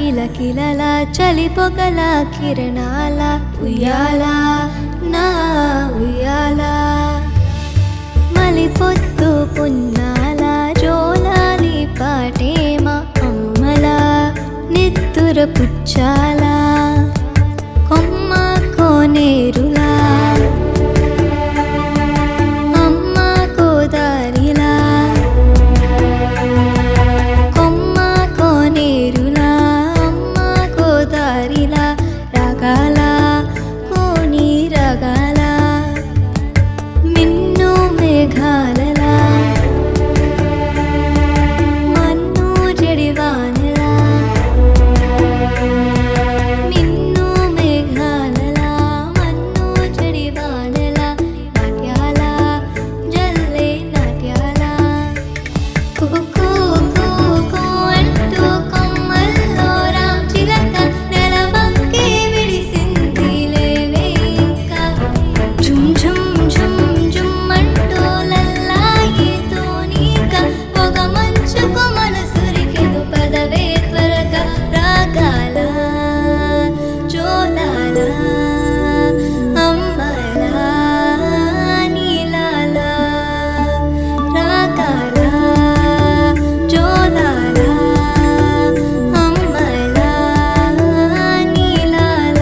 కిలకిలల చలి పొగల కిరణాల ఉయ్యాల నా ఉయ్యాల మలిపొత్తు పున్నాల జోలాలి పాటేమ అమ్మల నిత్తుర పుచ్చాల కొమ్మ కోనేరులా అమ్మ గోదారిలా కొమ్మ కోనేరులా అమ్మ గోదారిలా రగాల కోని రగాల మిన్ను మేఘాలలా మన్ను జడివానలా మిన్ను మేఘాలలా మన్ను జడివానలా నాట్యాల జల్లే నాట్యాల కుకు కుకు అంటూ కొమ్మల్లో రామ్ చిలక నెలవంకే విడిసింది లేవేంకా ఝుమ్ ఝుమ్ ఝుమ్ ఝుమ్ అంటూ లల్లాయితో నీక ఒక మంచుకు మనసురికెదు పదవే త్వరగా రాగాల జోలాల అమ్మల నీలాల రాగాల జోలాల అమ్మల నీలాల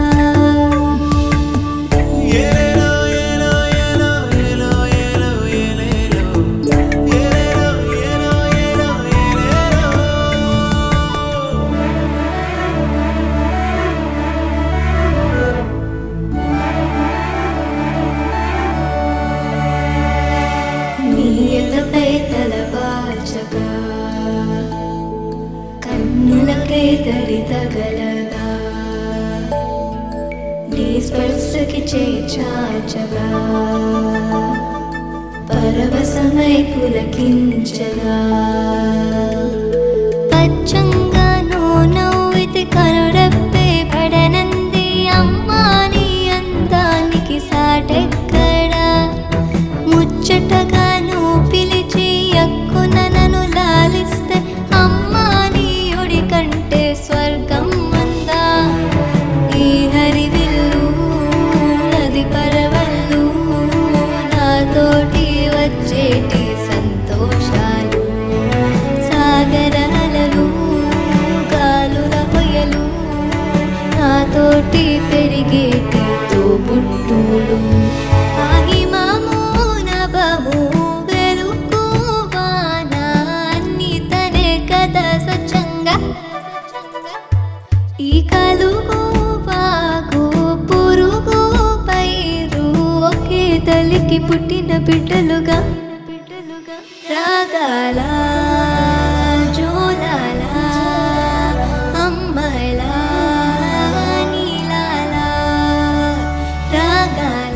నీయతపై తలపాచగా కన్నులకై తడి తగలగా నీ స్పర్శకి చేచాచగా పరవశమై పులకించగా పచ్చంగాను నవ్వితి కనుడప్పే పడనంది అమ్మా నీ అందానికి సాటెక్కడా ముచ్చటగాను పిలిచి ఎక్కున నన్ను లాలిస్తే అమ్మా నీ ఒడి కంటే స్వర్గం అందా ఈ హరివిల్లు నది పరవల్లు నాతోటి వచ్చేటి సంతోషాలు సాగరాలలు కాలుల హొయలు నాతోటి పెరిగేటి తోబుట్టులు ఆహిమము నభము వెలుగు వాన అన్ని తనే కదా స్వచ్ఛంగా ఈ కలుగు వాగు పురుగు పైరు ఒకే తల్లికి పుట్టిన బిడ్డలుగా రాగాల జోలాల అమ్మల నీలాల రాగాల